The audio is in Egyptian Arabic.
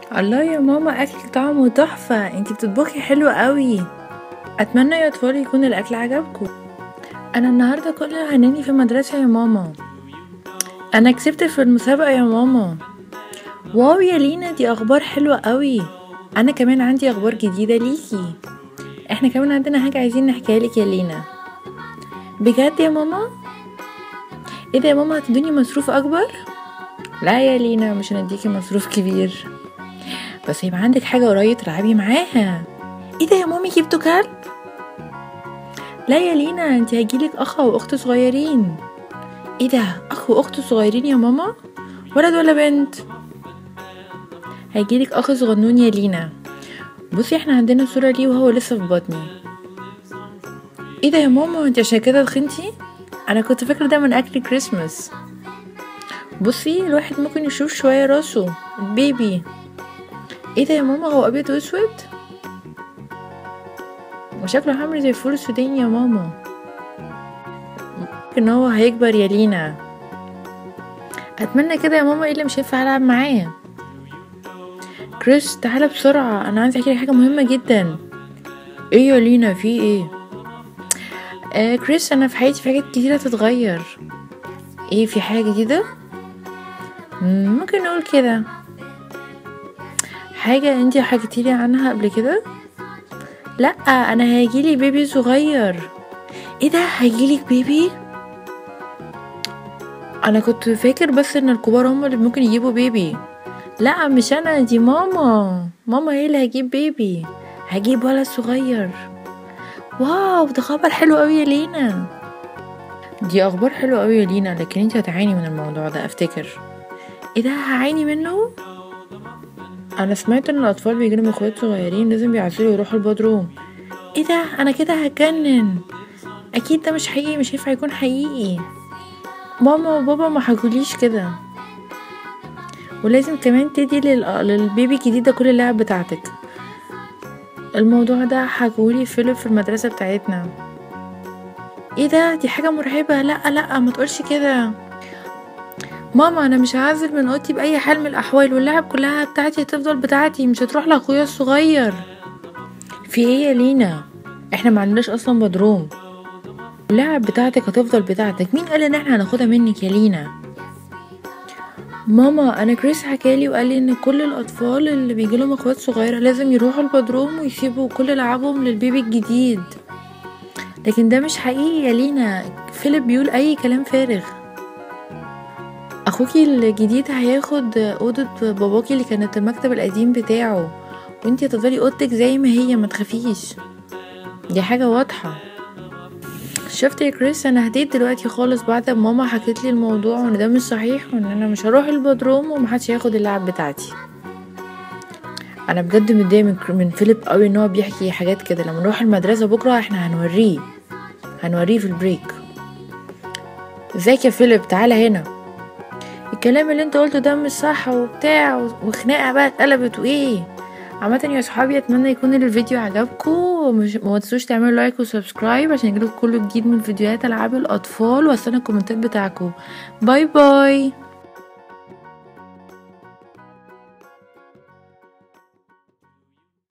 الله يا ماما اكلك طعمه تحفه انتي بتطبخي حلو قوي اتمنى يا اطفال يكون الاكل عجبكم انا النهارده كل عناني في المدرسه يا ماما انا كسبت في المسابقه يا ماما واو يا لينا دي اخبار حلوه قوي انا كمان عندي اخبار جديده ليكي احنا كمان عندنا حاجه عايزين نحكيها لك يا لينا بجد يا ماما ايه ده يا ماما هتدوني مصروف اكبر لا يا لينا مش هنديكي مصروف كبير بس يبقى عندك حاجه قريب تلعبي معاها ايه ده يا مامي جبتوا كلب لا يا لينا انت هيجيلك اخ واخت صغيرين ايه ده اخ واخت صغيرين يا ماما ولد ولا بنت هيجيلك اخ صغنون يا لينا بصي احنا عندنا صورة ليه وهو لسه في بطني ايه ده يا ماما انت عشان كده تخنتي انا كنت فاكرة ده من اكل كريسماس بصي الواحد ممكن يشوف شوية راسه البيبي ايه ده يا ماما هو ابيض واسود وشكله عامل زي الفول السوداني يا ماما ان هو هيكبر يا لينا اتمنى كده يا ماما ايه اللي مش هينفع العب معاه كريس تعالى بسرعة انا عايزة احكي لك حاجة مهمة جدا ايه يا لينا في ايه آه كريس انا في حياتي في حاجات كتيرة تتغير ايه في حاجة جديدة مم، ممكن نقول كده حاجة انتي حكيتيلي عنها قبل كده لا انا هيجيلي بيبي صغير ايه ده هيجيلك بيبي انا كنت فاكر بس ان الكبار هم اللي ممكن يجيبوا بيبي لا مش انا دي ماما ماما هي اللي هجيب بيبي هجيب ولد صغير واو ده خبر حلو قوي يا لينا دي اخبار حلوه قوي يا لينا لكن انت هتعاني من الموضوع ده افتكر ايه ده هعاني منه انا سمعت ان الاطفال بيجيلهم اخوات صغيرين لازم بيعزلوا يروحوا البدروم ايه ده انا كده هتجنن اكيد ده مش حقيقي مش هينفع يكون حقيقي ماما وبابا ما حكوليش كده ولازم كمان تدي لل... للبيبي الجديد ده كل اللعب بتاعتك الموضوع ده حكولي فيلم في المدرسة بتاعتنا ايه ده دي حاجة مرعبة لا لا ما تقولش كده ماما انا مش هعزل من اوضتي باي حال من الاحوال واللعب كلها بتاعتي هتفضل بتاعتي مش هتروح لاخويا الصغير في ايه يا لينا احنا ما عندناش اصلا بدروم اللعب بتاعتك هتفضل بتاعتك مين قال ان احنا هناخدها منك يا لينا ماما انا كريس حكالي وقال لي ان كل الاطفال اللي بيجي لهم اخوات صغيره لازم يروحوا البدروم ويسيبوا كل لعبهم للبيبي الجديد لكن ده مش حقيقي يا لينا فيليب بيقول اي كلام فارغ اخوكي الجديد هياخد اوضه باباكي اللي كانت المكتب القديم بتاعه وانتي هتفضلي اوضتك زي ما هي ما تخافيش دي حاجه واضحه شفت يا كريس انا هديت دلوقتي خالص بعد ما ماما حكت لي الموضوع وان ده مش صحيح وان انا مش هروح البدروم ومحدش هياخد اللعب بتاعتي انا بجد متضايق من من فيليب قوي ان هو بيحكي حاجات كده لما نروح المدرسه بكره احنا هنوريه هنوريه في البريك ازيك يا فيليب تعالى هنا الكلام اللي انت قلته ده مش صح وبتاع وخناقه بقى اتقلبت وايه عامة يا صحابي اتمنى يكون الفيديو عجبكم ومش ما تنسوش تعملوا لايك وسبسكرايب عشان يجيلكوا كل جديد من فيديوهات العاب الاطفال واستنى الكومنتات بتاعكم باي باي